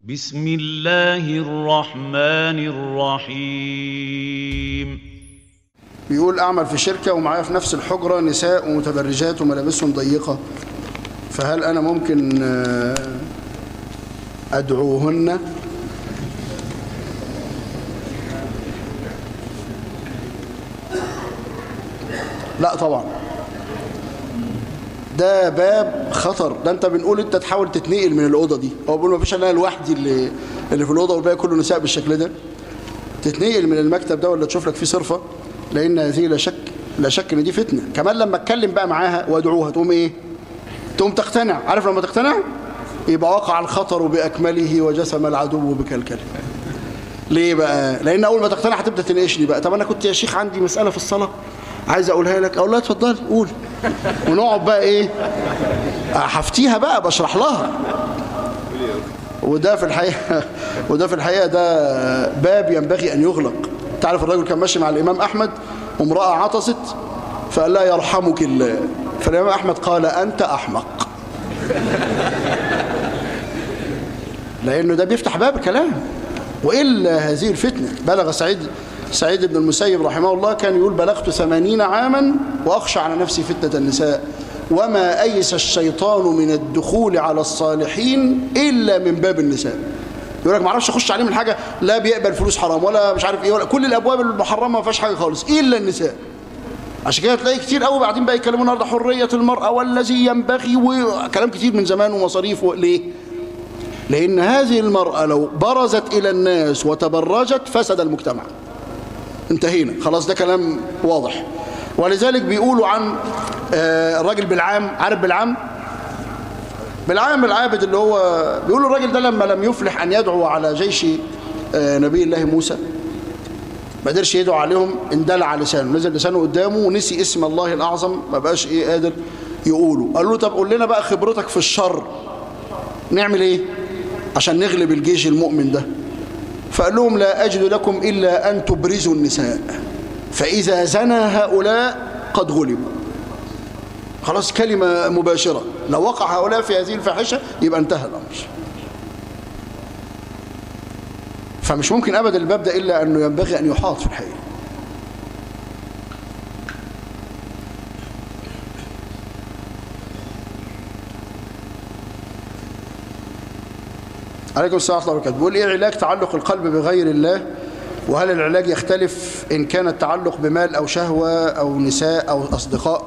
بسم الله الرحمن الرحيم بيقول أعمل في شركة ومعايا في نفس الحجرة نساء ومتبرجات وملابسهم ضيقة فهل أنا ممكن آه، أدعوهن لا طبعا ده باب خطر ده انت بنقول انت تحاول تتنقل من الأوضة دي هو بيقول ما فيش انا لوحدي اللي اللي في الأوضة والباقي كله نساء بالشكل ده تتنقل من المكتب ده ولا تشوف لك فيه صرفة لأن هذه لا شك لا شك ان دي فتنة كمان لما اتكلم بقى معاها وادعوها تقوم ايه تقوم تقتنع عارف لما تقتنع يبقى وقع الخطر بأكمله وجسم العدو بكلكله ليه بقى لأن أول ما تقتنع هتبدأ تناقشني بقى طب أنا كنت يا شيخ عندي مسألة في الصلاة عايز أقولها لك أقول لها اتفضلي قول ونقعد بقى إيه هفتيها بقى بشرح لها وده في الحقيقة وده في الحقيقة ده باب ينبغي أن يغلق تعرف الراجل كان ماشي مع الإمام أحمد وامرأة عطست فقال لها يرحمك الله فالإمام أحمد قال أنت أحمق لأنه ده بيفتح باب الكلام وإلا هذه الفتنة بلغ سعيد سعيد بن المسيب رحمه الله كان يقول بلغت ثمانين عاما وأخشى على نفسي فتنة النساء وما أيس الشيطان من الدخول على الصالحين إلا من باب النساء يقول لك ما اعرفش اخش عليه من حاجه لا بيقبل فلوس حرام ولا مش عارف ايه ولا كل الابواب المحرمه ما فيهاش حاجه خالص الا النساء عشان كده تلاقي كتير قوي بعدين بقى يتكلموا النهارده حريه المراه والذي ينبغي وكلام كتير من زمان ومصاريف و... ليه؟ لان هذه المراه لو برزت الى الناس وتبرجت فسد المجتمع انتهينا خلاص ده كلام واضح ولذلك بيقولوا عن آه، الراجل بالعام عارف بالعام بالعام العابد اللي هو بيقولوا الراجل ده لما لم يفلح أن يدعو على جيش آه، نبي الله موسى ما قدرش يدعو عليهم اندلع لسانه نزل لسانه قدامه ونسي اسم الله الأعظم ما بقاش إيه قادر يقوله قال له طب قول لنا بقى خبرتك في الشر نعمل إيه عشان نغلب الجيش المؤمن ده فقال لهم لا أجد لكم إلا أن تبرزوا النساء فإذا زنى هؤلاء قد غلبوا خلاص كلمة مباشرة لو وقع هؤلاء في هذه الفاحشة يبقى انتهى الأمر فمش ممكن أبدا الباب ده إلا أنه ينبغي أن يحاط في الحقيقة عليكم السلام ورحمة الله وبركاته بيقول إيه علاج تعلق القلب بغير الله وهل العلاج يختلف إن كان التعلق بمال أو شهوة أو نساء أو أصدقاء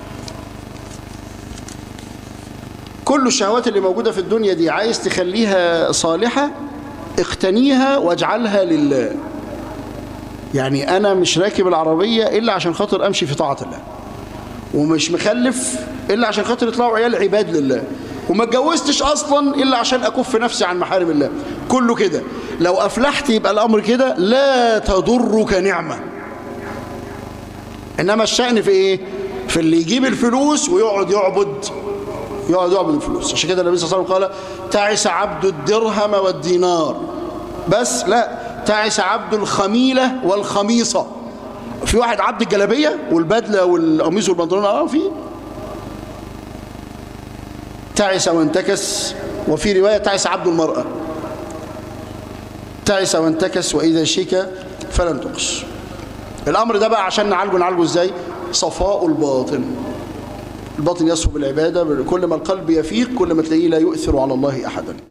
كل الشهوات اللي موجودة في الدنيا دي عايز تخليها صالحة اقتنيها واجعلها لله يعني أنا مش راكب العربية إلا عشان خاطر أمشي في طاعة الله ومش مخلف إلا عشان خاطر يطلعوا عيال عباد لله وما اتجوزتش أصلا إلا عشان أكف نفسي عن محارم الله كله كده لو أفلحت يبقى الأمر كده لا تضرك نعمة إنما الشأن في إيه؟ في اللي يجيب الفلوس ويقعد يعبد يقعد يعبد الفلوس عشان كده النبي صلى الله عليه وسلم قال تعس عبد الدرهم والدينار بس لا تعس عبد الخميلة والخميصة في واحد عبد الجلابية والبدلة والقميص والبنطلون اه في تعس وانتكس وفي رواية تعس عبد المرأة تعس وانتكس وإذا شيك فلن تقش الأمر ده بقى عشان نعالجه نعالجه ازاي صفاء الباطن الباطن يصفو بالعبادة كل ما القلب يفيق كل ما تلاقيه لا يؤثر على الله أحدا